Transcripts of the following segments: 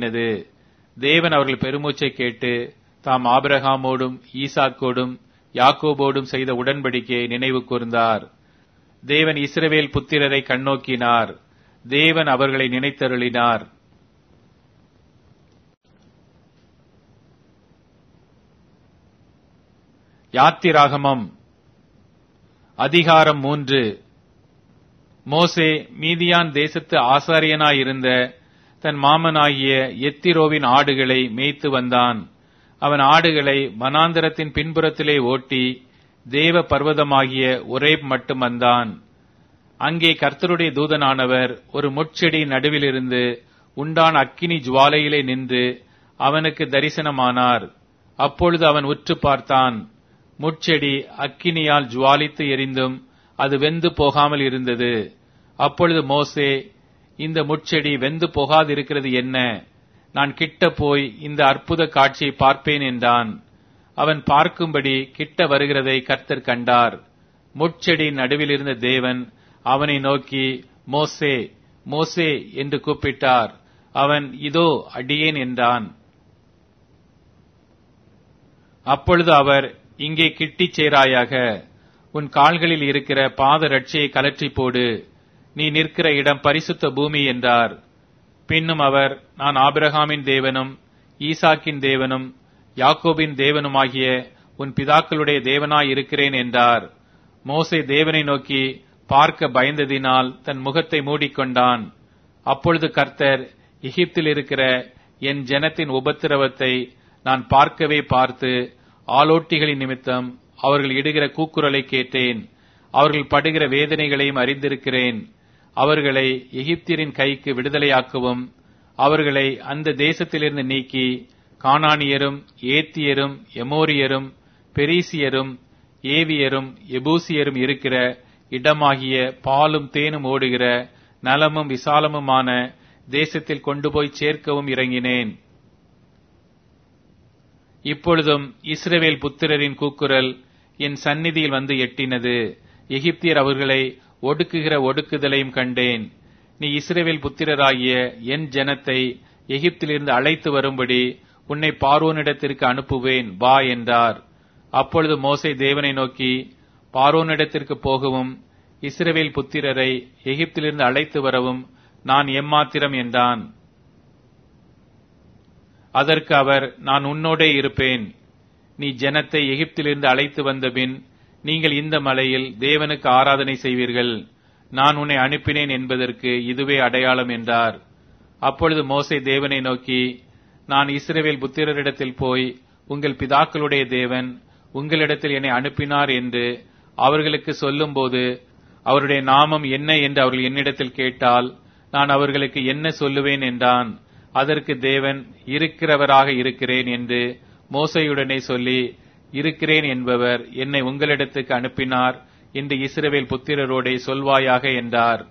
உண்டாக்கினது தேவன் அவர்கள் பெருமூச்சை கேட்டு தாம் ஆபிரகாமோடும் ஈசாக்கோடும் யாக்கோபோடும் செய்த உடன்படிக்கையை நினைவு கூர்ந்தார் தேவன் இஸ்ரவேல் புத்திரரை கண்ணோக்கினார் தேவன் அவர்களை நினைத்தருளினார் யாத்திராகமம் அதிகாரம் மூன்று மோசே மீதியான் தேசத்து ஆசாரியனாயிருந்த தன் மாமனாகிய எத்திரோவின் ஆடுகளை மேய்த்து வந்தான் அவன் ஆடுகளை வனாந்தரத்தின் பின்புறத்திலே ஓட்டி தேவ பர்வதமாகிய ஒரே மட்டும் வந்தான் அங்கே கர்த்தருடைய தூதனானவர் ஒரு முட்செடி நடுவிலிருந்து உண்டான அக்கினி ஜுவாலையிலே நின்று அவனுக்கு தரிசனமானார் அப்பொழுது அவன் உற்று பார்த்தான் முட்செடி அக்கினியால் ஜுவாலித்து எரிந்தும் அது வெந்து போகாமல் இருந்தது அப்பொழுது மோசே இந்த முட்செடி வெந்து போகாதிருக்கிறது என்ன நான் கிட்ட போய் இந்த அற்புத காட்சியை பார்ப்பேன் என்றான் அவன் பார்க்கும்படி கிட்ட வருகிறதை கர்த்தர் கண்டார் முட்செடி நடுவில் இருந்த தேவன் அவனை நோக்கி மோசே மோசே என்று கூப்பிட்டார் அவன் இதோ அடியேன் என்றான் அப்பொழுது அவர் இங்கே கிட்டிச் சேராயாக உன் கால்களில் இருக்கிற பாத ரட்சியை கலற்றி போடு நீ நிற்கிற இடம் பரிசுத்த பூமி என்றார் பின்னும் அவர் நான் ஆபிரகாமின் தேவனும் ஈசாக்கின் தேவனும் யாக்கோபின் தேவனுமாகிய உன் பிதாக்களுடைய தேவனாய் இருக்கிறேன் என்றார் மோசே தேவனை நோக்கி பார்க்க பயந்ததினால் தன் முகத்தை மூடிக்கொண்டான் அப்பொழுது கர்த்தர் எகிப்தில் இருக்கிற என் ஜனத்தின் உபத்திரவத்தை நான் பார்க்கவே பார்த்து ஆலோட்டிகளின் நிமித்தம் அவர்கள் இடுகிற கூக்குரலை கேட்டேன் அவர்கள் படுகிற வேதனைகளையும் அறிந்திருக்கிறேன் அவர்களை எகிப்தியரின் கைக்கு விடுதலையாக்கவும் அவர்களை அந்த தேசத்திலிருந்து நீக்கி கானானியரும் ஏத்தியரும் எமோரியரும் பெரிசியரும் ஏவியரும் எபூசியரும் இருக்கிற இடமாகிய பாலும் தேனும் ஓடுகிற நலமும் விசாலமுமான தேசத்தில் கொண்டு போய் சேர்க்கவும் இறங்கினேன் இப்பொழுதும் இஸ்ரவேல் புத்திரரின் கூக்குரல் என் சந்நிதியில் வந்து எட்டினது எகிப்தியர் அவர்களை ஒடுக்குகிற ஒடுக்குதலையும் கண்டேன் நீ இஸ்ரவேல் புத்திரராகிய என் ஜனத்தை எகிப்திலிருந்து அழைத்து வரும்படி உன்னை பார்வோனிடத்திற்கு அனுப்புவேன் வா என்றார் அப்பொழுது மோசை தேவனை நோக்கி பார்வோனிடத்திற்கு போகவும் இஸ்ரவேல் புத்திரரை எகிப்திலிருந்து அழைத்து வரவும் நான் எம்மாத்திரம் என்றான் அதற்கு அவர் நான் உன்னோடே இருப்பேன் நீ ஜனத்தை எகிப்திலிருந்து அழைத்து வந்தபின் நீங்கள் இந்த மலையில் தேவனுக்கு ஆராதனை செய்வீர்கள் நான் உன்னை அனுப்பினேன் என்பதற்கு இதுவே அடையாளம் என்றார் அப்பொழுது மோசை தேவனை நோக்கி நான் இஸ்ரவேல் புத்திரரிடத்தில் போய் உங்கள் பிதாக்களுடைய தேவன் உங்களிடத்தில் என்னை அனுப்பினார் என்று அவர்களுக்கு சொல்லும்போது அவருடைய நாமம் என்ன என்று அவர்கள் என்னிடத்தில் கேட்டால் நான் அவர்களுக்கு என்ன சொல்லுவேன் என்றான் அதற்கு தேவன் இருக்கிறவராக இருக்கிறேன் என்று மோசையுடனே சொல்லி இருக்கிறேன் என்பவர் என்னை உங்களிடத்துக்கு அனுப்பினார் என்று இஸ்ரவேல் புத்திரரோடே சொல்வாயாக என்றார்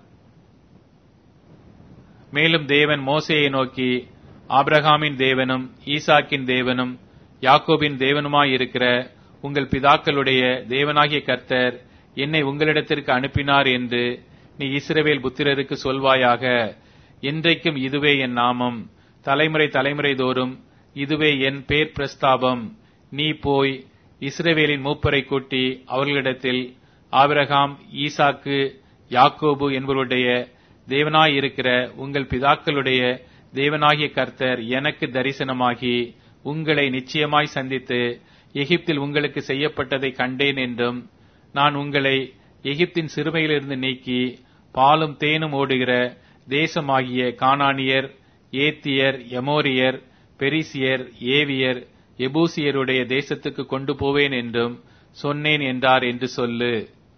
மேலும் தேவன் மோசையை நோக்கி ஆபிரகாமின் தேவனும் ஈசாக்கின் தேவனும் யாக்கோபின் தேவனுமாயிருக்கிற உங்கள் பிதாக்களுடைய தேவனாகிய கர்த்தர் என்னை உங்களிடத்திற்கு அனுப்பினார் என்று நீ இஸ்ரவேல் புத்திரருக்கு சொல்வாயாக என்றைக்கும் இதுவே என் நாமம் தலைமுறை தலைமுறை தோறும் இதுவே என் பேர் பிரஸ்தாபம் நீ போய் இஸ்ரவேலின் மூப்பரை கூட்டி அவர்களிடத்தில் ஆபிரகாம் ஈசாக்கு யாக்கோபு என்பவருடைய தேவனாயிருக்கிற உங்கள் பிதாக்களுடைய தேவனாகிய கர்த்தர் எனக்கு தரிசனமாகி உங்களை நிச்சயமாய் சந்தித்து எகிப்தில் உங்களுக்கு செய்யப்பட்டதை கண்டேன் என்றும் நான் உங்களை எகிப்தின் சிறுமையிலிருந்து நீக்கி பாலும் தேனும் ஓடுகிற தேசமாகிய கானானியர் ஏத்தியர் எமோரியர் பெரிசியர் ஏவியர் எபூசியருடைய தேசத்துக்கு கொண்டு போவேன் என்றும் சொன்னேன் என்றார் என்று சொல்லு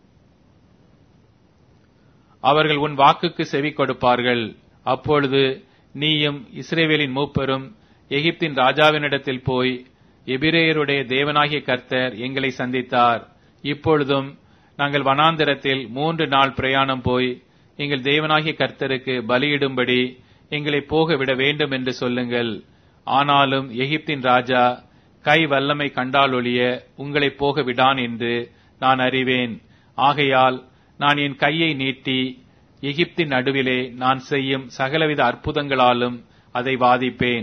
அவர்கள் உன் வாக்குக்கு செவி கொடுப்பார்கள் அப்பொழுது நீயும் இஸ்ரேவேலின் மூப்பரும் எகிப்தின் ராஜாவினிடத்தில் போய் எபிரேயருடைய தேவனாகிய கர்த்தர் எங்களை சந்தித்தார் இப்பொழுதும் நாங்கள் வனாந்திரத்தில் மூன்று நாள் பிரயாணம் போய் எங்கள் தேவனாகிய கர்த்தருக்கு பலியிடும்படி எங்களை போக விட வேண்டும் என்று சொல்லுங்கள் ஆனாலும் எகிப்தின் ராஜா கை வல்லமை கண்டாலொழிய உங்களை போக விடான் என்று நான் அறிவேன் ஆகையால் நான் என் கையை நீட்டி எகிப்தின் நடுவிலே நான் செய்யும் சகலவித அற்புதங்களாலும் அதை வாதிப்பேன்